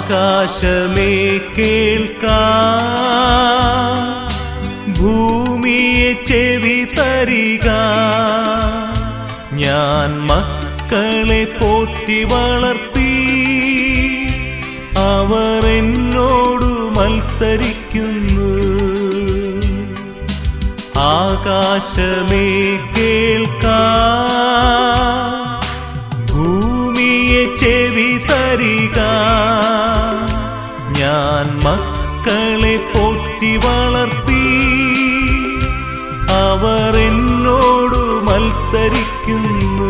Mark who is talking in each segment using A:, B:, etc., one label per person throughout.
A: ആകാശമേ കേൾക്കാ ഭൂമിയെ ചെവി തരിക ഞാൻ മക്കളെ പോറ്റി വളർത്തി അവർ എന്നോട് മത്സരിക്കുന്നു ആകാശമേ കേൾക്കാ ഭൂമിയെ ചെവി തരിക ഞാൻ മക്കളെ പോറ്റി വളർത്തി അവർ എന്നോട് മത്സരിക്കുന്നു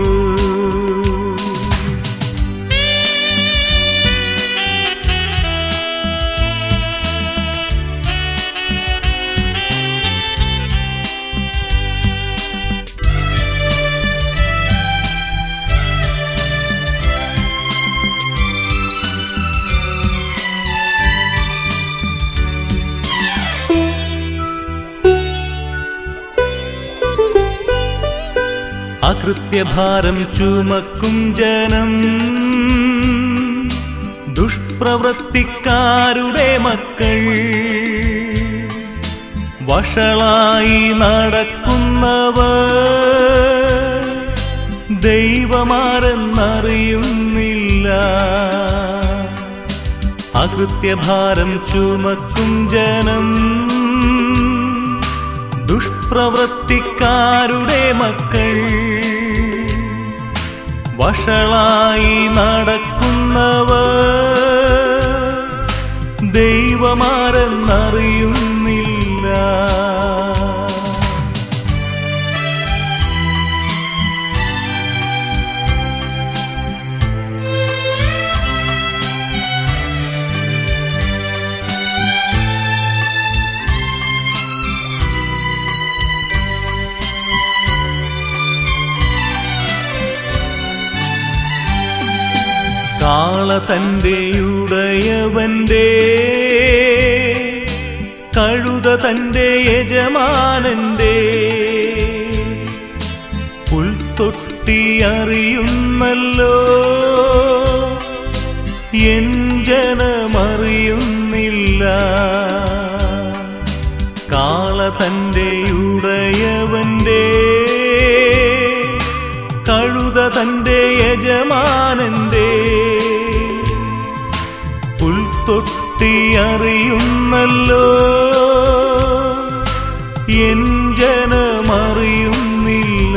A: അകൃത്യഭാരം ചുമക്കും ജനം ദുഷ്പ്രവൃത്തിക്കാരുടെ മക്കൾ വഷളായി നടക്കുന്നവർ ദൈവമാരെന്നറിയുന്നില്ല അകൃത്യഭാരം ചുമക്കും ജനം ദുഷ്പ്രവൃത്തിക്കാരുടെ മക്കൾ വഷളായി നടക്കുന്നവർ ദൈവമാരെന്നറിയുന്നില്ല കാള തന്റെ ഉടയവന്റെ കഴുത തന്റെ യജമാനന്റെ പുൽത്തൊട്ടി അറിയുന്നല്ലോ എൻ ജനമറിയുന്നില്ല കാള തന്റെ ഉടയവന്റെ കഴുത തന്റെ യജമാനന്റെ പുൽത്തൊട്ടി അറിയുന്നല്ലോ എൻ ജനമറിയുന്നില്ല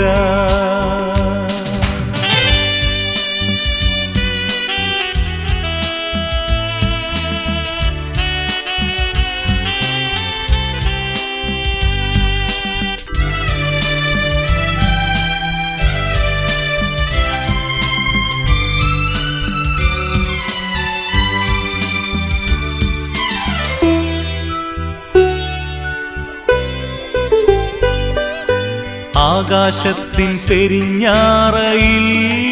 A: ആകാശത്തിൻ പെരിഞ്ഞാറയിൽ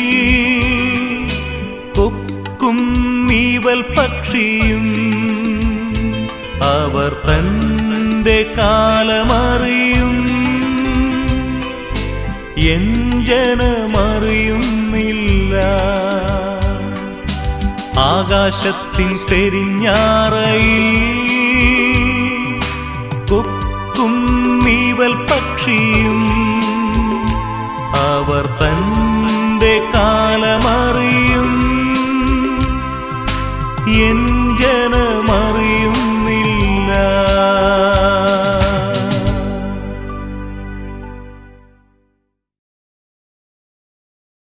A: കൊക്കും മീവൽ പക്ഷിയും അവർ തന്റെ കാലമറിയും എൻ ജനമറിയുന്നില്ല ആകാശത്തിൻ പെരിഞ്ഞാറയിൽ കൊക്കും മീവൽ പക്ഷിയും അവർ തന്റെ കാലമറിയും എൻ